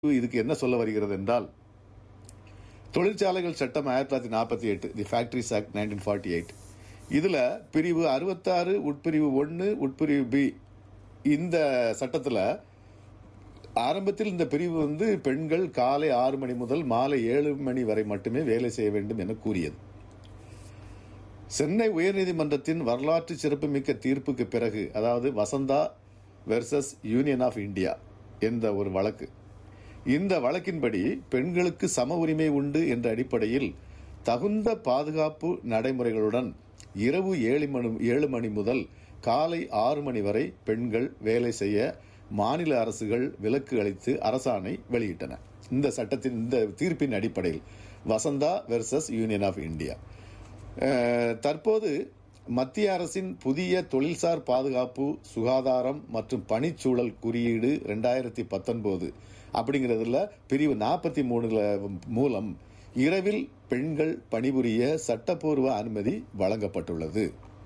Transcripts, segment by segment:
இதுக்கு என்ன சொல்ல வருகிறது என்றால் தொழிற்சாலைகள் சட்டம் ஆயிரத்தி தொள்ளாயிரத்தி நாற்பத்தி எட்டு the factories act nineteen forty eight இதில் பிரிவு அறுபத்தாறு உட்பிரிவு ஒன்று உட்பிரிவு பி இந்த சட்டத்தில் ஆரம்பத்தில் இந்த பிரிவு வந்து பெண்கள் காலை ஆறு மணி முதல் மாலை ஏழு மணி வரை மட்டுமே வேலை செய்ய வேண்டும் என கூறியது சென்னை உயர்நீதிமன்றத்தின் வரலாற்று சிறப்புமிக்க தீர்ப்புக்கு பிறகு அதாவது Vasantha versus union of India என்ற ஒரு வழக்கு இந்த வழக்கின்படி பெண்களுக்கு சம உரிமை உண்டு என்ற அடிப்படையில் தகுந்த பாதுகாப்பு நடைமுறைகளுடன் இரவு ஏழு மணி ஏழு மணி முதல் காலை ஆறு மணி வரை பெண்கள் வேலை செய்ய மாநில அரசுகள் விலக்கு அளித்து அரசாணை வெளியிட்டன இந்த சட்டத்தின் இந்த தீர்ப்பின் அடிப்படையில் Vasantha versus union of India அஹ், தற்போது மத்திய அரசின் புதிய தொழில்சார் பாதுகாப்பு சுகாதாரம் மற்றும் பணிச்சூழல் குறியீடு ரெண்டாயிரத்தி பத்தொன்பது அப்படிங்கிறதுல பிரிவு நாற்பத்தி மூணுல மூலம் இரவில் பெண்கள் பணிபுரிய சட்டப்பூர்வ அனுமதி வழங்கப்பட்டுள்ளது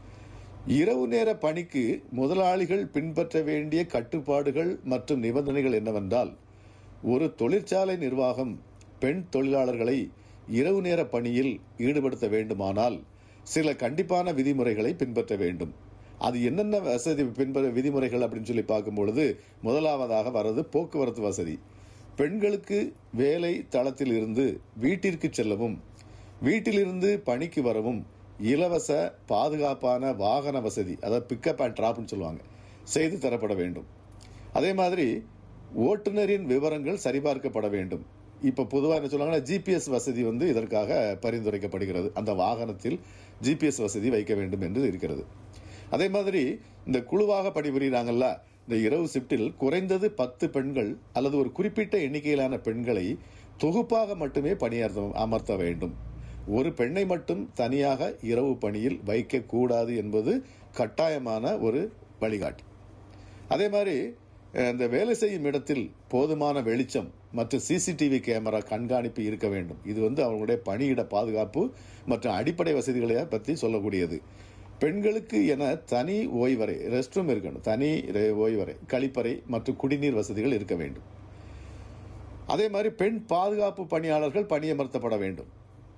இரவு நேர பணிக்கு முதலாளிகள் பின்பற்ற வேண்டிய கட்டுப்பாடுகள் மற்றும் நிபந்தனைகள் என்னவென்றால் ஒரு தொழிற்சாலை நிர்வாகம் பெண் தொழிலாளர்களை இரவு நேர பணியில் ஈடுபடுத்த வேண்டுமானால் சில கண்டிப்பான விதிமுறைகளை பின்பற்ற வேண்டும் அது என்னென்ன வசதி பின்பற்ற விதிமுறைகள் அப்படின்னு சொல்லி பார்க்கும் பொழுது முதலாவதாக வர்றது போக்குவரத்து வசதி பெண்களுக்கு வேலை தளத்தில் இருந்து வீட்டிற்கு செல்லவும் வீட்டிலிருந்து பணிக்கு வரவும் இலவச பாதுகாப்பான வாகன வசதி அதாவது பிக்கப் அண்ட் ட்ராப்னு சொல்லுவாங்க செய்து தரப்பட வேண்டும் அதே மாதிரி ஓட்டுநரின் விவரங்கள் சரிபார்க்கப்பட வேண்டும் இப்போ பொதுவாக என்ன சொல்லுவாங்கன்னா ஜிபிஎஸ் வசதி வந்து இதற்காக பரிந்துரைக்கப்படுகிறது அந்த வாகனத்தில் ஜிபிஎஸ் வசதி வைக்க வேண்டும் என்று இருக்கிறது அதே மாதிரி இந்த குழுவாக பணிபுரிகிறாங்கல்ல இந்த இரவு ஷிப்டில் குறைந்தது பத்து பெண்கள் அல்லது ஒரு குறிப்பிட்ட எண்ணிக்கையிலான பெண்களை தொகுப்பாக மட்டுமே பணியர்த்த அமர்த்த வேண்டும் ஒரு பெண்ணை மட்டும் தனியாக இரவு பணியில் வைக்கக்கூடாது என்பது கட்டாயமான ஒரு வழிகாட்டி அதே மாதிரி அஹ், இந்த வேலை செய்யும் இடத்தில் போதுமான வெளிச்சம் மற்றும் சிசிடிவி கேமரா கண்காணிப்பு இருக்க வேண்டும் இது வந்து அவங்களுடைய பணியிட பாதுகாப்பு மற்றும் அடிப்படை வசதிகளை பற்றி சொல்லக்கூடியது பெண்களுக்கு என தனி ஓய்வறை ரெஸ்ட் ரூம் இருக்கணும் தனி ரெ- ஓய்வறை கழிப்பறை மற்றும் குடிநீர் வசதிகள் இருக்க வேண்டும் அதே மாதிரி பெண் பாதுகாப்பு பணியாளர்கள் பணியமர்த்தப்பட வேண்டும்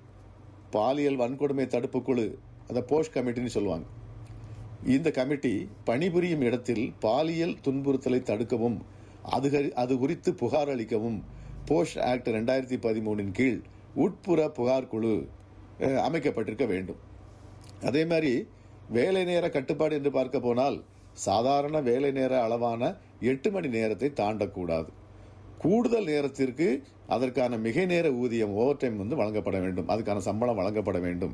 பாலியல் வன்கொடுமை தடுப்பு குழு அதை போஸ்ட் கமிட்டின்னு சொல்லுவாங்க இந்த கமிட்டி பணிபுரியும் இடத்தில் பாலியல் துன்புறுத்தலை தடுக்கவும் அது கரி- அது குறித்து புகார் அளிக்கவும் போஸ்ட் ஆக்ட் ரெண்டாயிரத்தி பதிமூணின் கீழ் உட்புற புகார் குழு அஹ், அமைக்கப்பட்டிருக்க வேண்டும் அதே மாதிரி வேலை நேர கட்டுப்பாடு என்று பார்க்க போனால் சாதாரண வேலை நேர அளவான எட்டு மணி நேரத்தை தாண்டக்கூடாது கூடுதல் நேரத்திற்கு அதற்கான மிகை நேர ஊதியம் ஓவர் டைம் வந்து வழங்கப்பட வேண்டும் அதுக்கான சம்பளம் வழங்கப்பட வேண்டும்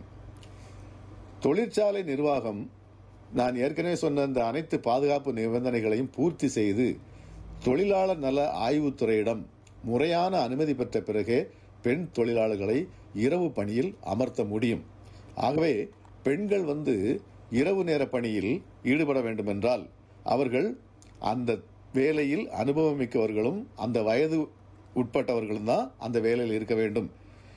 தொழிற்சாலை நிர்வாகம் நான் ஏற்கனவே சொன்ன இந்த அனைத்து பாதுகாப்பு நிபந்தனைகளையும் பூர்த்தி செய்து தொழிலாளர் நல ஆய்வுத்துறையிடம் முறையான அனுமதி பெற்ற பிறகே பெண் தொழிலாளர்களை இரவு பணியில் அமர்த்த முடியும் ஆகவே பெண்கள் வந்து இரவு நேர பணியில் ஈடுபட வேண்டுமென்றால் அவர்கள் அந்த வேலையில் அனுபவம் மிக்கவர்களும் அந்த வயது உட்பட்டவர்களும் தான் அந்த வேலையில் இருக்க வேண்டும்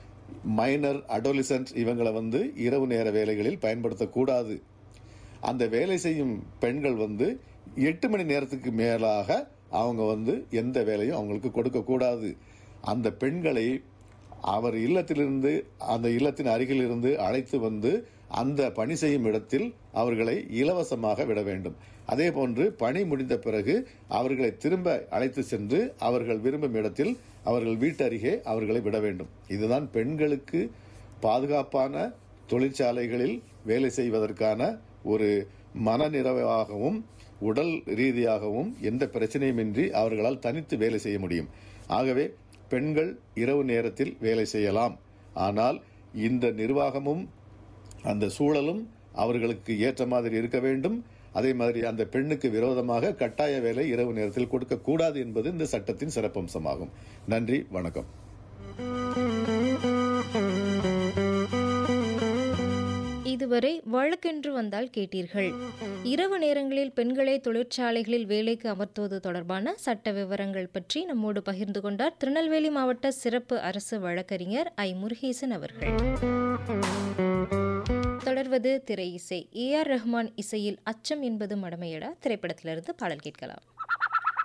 மைனர் அடோலிசன்ட் இவங்களை வந்து இரவு நேர வேலைகளில் பயன்படுத்தக்கூடாது அந்த வேலை செய்யும் பெண்கள் வந்து எட்டு மணி நேரத்துக்கு மேலாக அவங்க வந்து எந்த வேலையும் அவங்களுக்கு கொடுக்கக்கூடாது அந்த பெண்களை அவர் இல்லத்திலிருந்து அந்த இல்லத்தின் அருகில் இருந்து அழைத்து வந்து அந்த பணி செய்யும் இடத்தில் அவர்களை இலவசமாக விட வேண்டும் அதே போன்று பணி முடிந்த பிறகு அவர்களை திரும்ப அழைத்து சென்று அவர்கள் விரும்பும் இடத்தில் அவர்கள் வீட்டருகே அவர்களை விட வேண்டும் இதுதான் பெண்களுக்கு பாதுகாப்பான தொழிற்சாலைகளில் வேலை செய்வதற்கான ஒரு மனநிறைவாகவும் உடல் ரீதியாகவும் எந்த பிரச்சனையுமின்றி அவர்களால் தனித்து வேலை செய்ய முடியும் ஆகவே பெண்கள் இரவு நேரத்தில் வேலை செய்யலாம் ஆனால் இந்த நிர்வாகமும் அந்த சூழலும் அவர்களுக்கு ஏற்ற மாதிரி இருக்க வேண்டும் அதே மாதிரி அந்த பெண்ணுக்கு விரோதமாக கட்டாய வேலை இரவு நேரத்தில் கொடுக்கக்கூடாது என்பது இந்த சட்டத்தின் சிறப்பம்சமாகும் நன்றி வணக்கம் இதுவரை வழக்கென்று வந்தால் கேட்டீர்கள் இரவு நேரங்களில் பெண்களை தொழிற்சாலைகளில் வேலைக்கு அமர்த்துவது தொடர்பான சட்ட விவரங்கள் பற்றி நம்மோடு பகிர்ந்து கொண்டார் திருநெல்வேலி மாவட்ட சிறப்பு அரசு வழக்கறிஞர் ஐ முருகேசன் அவர்கள் தொடர்வது திரை இசை ஏ ஆர் ரஹ்மான் இசையில் அச்சம் என்பது மடமையடா திரைப்படத்திலிருந்து பாடல் கேட்கலாம்